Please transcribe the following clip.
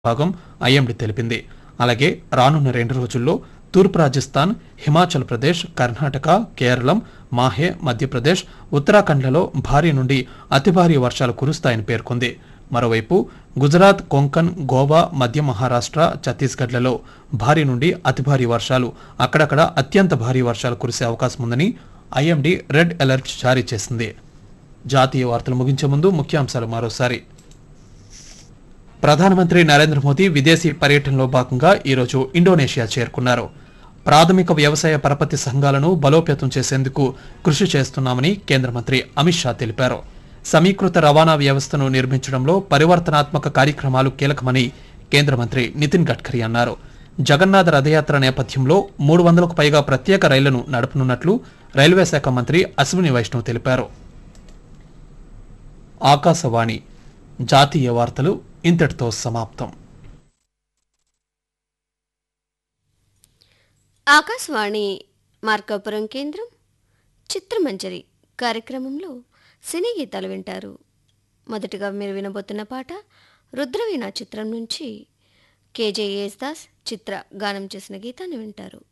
భాగం ఐఎండీ తెలిపింది అలాగే రానున్న రెండు రోజుల్లో తూర్పు రాజస్థాన్ హిమాచల్ ప్రదేశ్ కర్ణాటక కేరళం మాహే మధ్యప్రదేశ్ ఉత్తరాఖండ్లలో భారీ నుండి అతి భారీ వర్షాలు కురుస్తాయని పేర్కొంది మరోవైపు గుజరాత్ కొంకన్ గోవా మధ్య మహారాష్ట్ర ఛత్తీస్గఢ్లలో భారీ నుండి అతి భారీ వర్షాలు అక్కడక్కడ అత్యంత భారీ వర్షాలు కురిసే అవకాశం ఉందని ఐఎండీ రెడ్ అలర్ట్ జారీ చేసింది జాతీయ వార్తలు ముగించే ముందు ముఖ్యాంశాలు మరోసారి ప్రధానమంత్రి నరేంద్ర మోదీ విదేశీ పర్యటనలో భాగంగా ఈరోజు ఇండోనేషియా చేరుకున్నారు ప్రాథమిక వ్యవసాయ పరపతి సంఘాలను బలోపేతం చేసేందుకు కృషి చేస్తున్నామని కేంద్ర మంత్రి అమిత్ షా తెలిపారు సమీకృత రవాణా వ్యవస్థను నిర్మించడంలో పరివర్తనాత్మక కార్యక్రమాలు కీలకమని కేంద్ర మంత్రి నితిన్ గడ్కరీ అన్నారు జగన్నాథ రథయాత్ర నేపథ్యంలో మూడు వందలకు పైగా ప్రత్యేక రైళ్లను నడపనున్నట్లు రైల్వే శాఖ మంత్రి అశ్విని వైష్ణవ్ తెలిపారు ఆకాశవాణి జాతీయ వార్తలు ఇంతటితో సమాప్తం ఆకాశవాణి మార్కాపురం కేంద్రం చిత్రమంజరి కార్యక్రమంలో సినీ గీతాలు వింటారు మొదటగా మీరు వినబోతున్న పాట రుద్రవీణ చిత్రం నుంచి కేజే యేసుదాస్ చిత్ర గానం చేసిన గీతాన్ని వింటారు